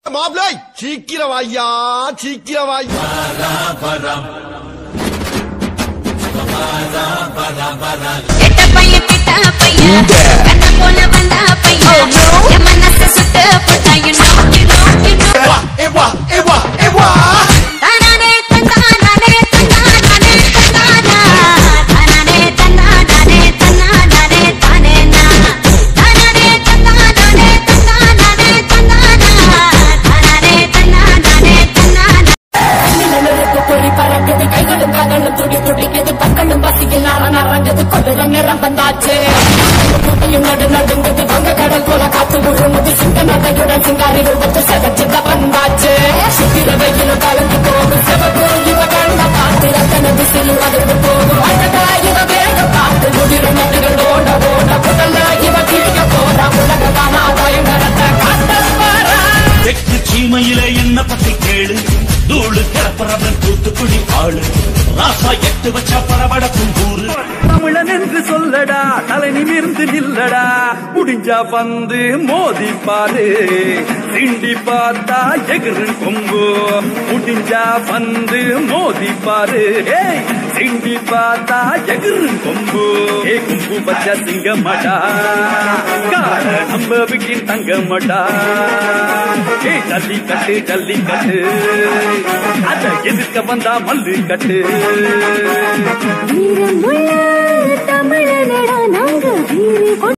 மாப்பிளை சீக்கிரம் வாய்யா சீக்கிரம் வாய்யா எட்ட பையன் கிட்ட பையன் கண்ண போல வந்தா பையன் என் மனசு சுட்டு போட்டா you know, you know, you know. ஏவா ஏவா ஏவா தானானே தந்தானானே தந்தானானே தந்தானா. தானானே தந்தானானே தந்தானானே தானேனா. தானானே தந்தானானே தந்தானானே தந்தானா. தானானே தந்தானானே தந்தானா. நிழலுக்கு பொறி பறக்குது கைகளும் காதலும் துடி துடிக்குது பற்களும் பசிக்கு நாள நரங்குது கொள்ளுற நேரம் வந்தாச்சு கூட்டையும் நடு நடுங்குது வங்க கடல் போல காத்து முழுங்குது சிங்க நடையுடன் சிங்காரி ரூபத்து செதச்சிக்க வந்தாச்சு சுத்திர வெயிலும் கலந்து போகும் சிவப்பு இவ கண்ண பார்த்து ரத்தன திசையில் அதிர்ந்து போகும் அழகா இவ வேக பார்த்து முதிர நடுகள் ஓட ஓட முதல்ல இவ கிழிக்க போறா உலக காணாதாயம் நடத்த காட்டல் பாரா தெற்கு சீமையில என்ன பத்தி கேளு தூளு கிளப்புறவன் தூத்துக்குடி ஆளு ராசா எட்டு வச்ச பரபடப்பும் ஊரு தமிழன் என்று சொல்லடா தலை நிமிர்ந்து நில்லடா முடிஞ்சா வந்து மோதி பாரு திண்டி பார்த்தா எகிரு கொம்பு முடிஞ்சா வந்து மோதி பாரு ஏய் திண்டி பார்த்தா எகிரு கொம்பு ஏ கும்பு பச்ச சிங்கமடா கார நம்ம வீட்டின் தங்கமடா ஏ ஜல்லி கட்டு ஜல்லி கட்டு அத எதிர்க்க வந்தா மல்லு கட்டு வீரமுள்ள தமிழனடா நாங்க வீரி